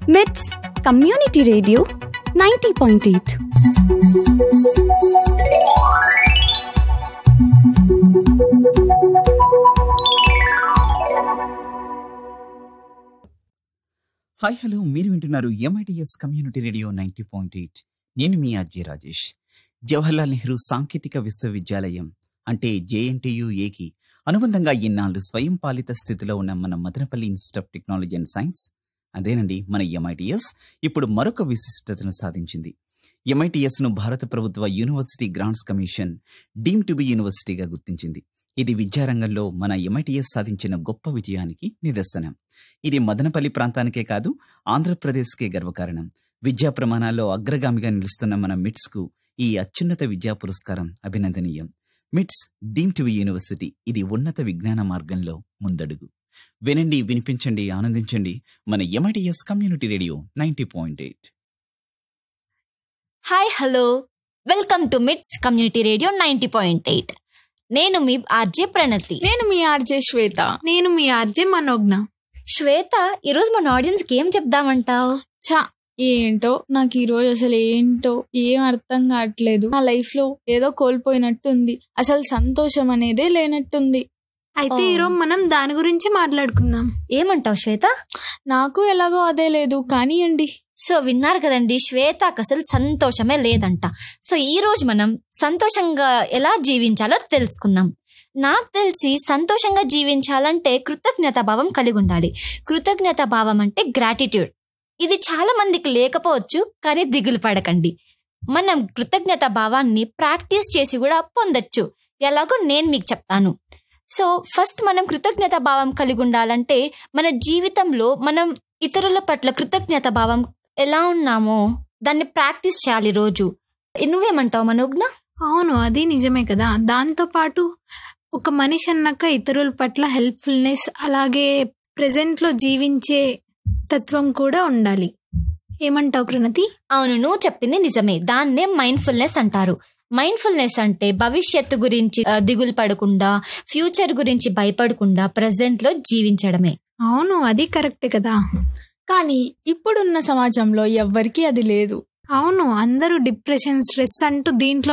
మిట్స్ community radio ninety point eight hi hello మీరు వింటున్నారు MITS community radio ninety point eight నేను మీ అజయ్ రాజేష్ జవహర్లాల్ నెహ్రూ సాంకేతిక విశ్వవిద్యాలయం అంటే జేఎన్టీయు ఏకి అనుబంధంగా ఇన్నాళ్ళు స్వయం పాలిత స్థితిలో ఉన్న మన Madanapalle institute of technology and science అదేనండి మన ఎంఐటిఎస్ ఇప్పుడు మరొక విశిష్టతను సాధించింది ఎంఐటిఎస్ ను భారత ప్రభుత్వ university grants commission deem to be యూనివర్సిటీగా గుర్తించింది ఇది విద్యారంగంలో మన ఎంఐటిఎస్ సాధించిన గొప్ప విజయానికి నిదర్శనం ఇది మదనపల్లి ప్రాంతానికే కాదు ఆంధ్రప్రదేశ్కే గర్వకారణం విద్యా ప్రమాణాల్లో అగ్రగామిగా నిలుస్తున్న మన మిట్స్ కు ఈ అత్యున్నత విద్యా పురస్కారం అభినందనీయం మిట్స్ డీమ్ టు యూనివర్సిటీ ఇది ఉన్నత విజ్ఞాన మార్గంలో ముందడుగు వినండి వినిపించండి ఆనందించండి మన MITS community radio ninety point eight hi hello welcome to MITS community radio ninety point eight నేను మీ ఆర్జే ప్రణతి నేను మీ ఆర్జే శ్వేత నేను మీ ఆర్జే మనోజ్ఞ శ్వేత ఈరోజు మన ఆడియన్స్కి ఏం చెప్దామంటావు చా ఏంటో నాకు ఈ రోజు అసలు ఏంటో ఏం అర్థం కావట్లేదు నా లైఫ్ లో ఏదో కోల్పోయినట్టుంది అసలు సంతోషం అనేదే లేనట్టుంది అయితే ఓ. ఈరోజు మనం దాని గురించి మాట్లాడుకుందాం ఏమంటావు శ్వేత నాకు ఎలాగో అదే లేదు కానివ్వండి సో విన్నారు కదండి శ్వేతకు అసలు సంతోషమే లేదంట సో ఈ రోజు మనం సంతోషంగా ఎలా జీవించాలో తెలుసుకుందాం నాకు తెలిసి సంతోషంగా జీవించాలంటే కృతజ్ఞత భావం కలిగి ఉండాలి కృతజ్ఞత భావం అంటే గ్రాటిట్యూడ్ ఇది చాలా మందికి లేకపోవచ్చు కానీ దిగులు పడకండి మనం కృతజ్ఞత భావాన్ని ప్రాక్టీస్ చేసి కూడా పొందొచ్చు ఎలాగో నేను మీకు చెప్తాను సో ఫస్ట్ మనం కృతజ్ఞత భావం కలిగి ఉండాలంటే మన జీవితంలో మనం ఇతరుల పట్ల కృతజ్ఞత భావం ఎలా ఉన్నామో దాన్ని ప్రాక్టీస్ చేయాలి రోజు నువ్వేమంటావు మనోజ్ఞ అవును అది నిజమే కదా దాంతో పాటు ఒక మనిషి అన్నాక ఇతరుల పట్ల హెల్ప్ఫుల్నెస్ అలాగే present లో జీవించే తత్వం కూడా ఉండాలి ఏమంటావు ప్రణతి అవును నువ్వు చెప్పింది నిజమే దాన్నే మైండ్ఫుల్నెస్ అంటారు మైండ్ఫుల్నెస్ అంటే భవిష్యత్తు గురించి ఆ, దిగులు పడకుండా ఫ్యూచర్ గురించి భయపడకుండా present లో జీవించడమే అవును అది కరెక్టే కదా కానీ ఇప్పుడున్న సమాజంలో ఎవ్వరికీ అది లేదు అవును అందరూ డిప్రెషన్ స్ట్రెస్ అంటూ దీంట్లో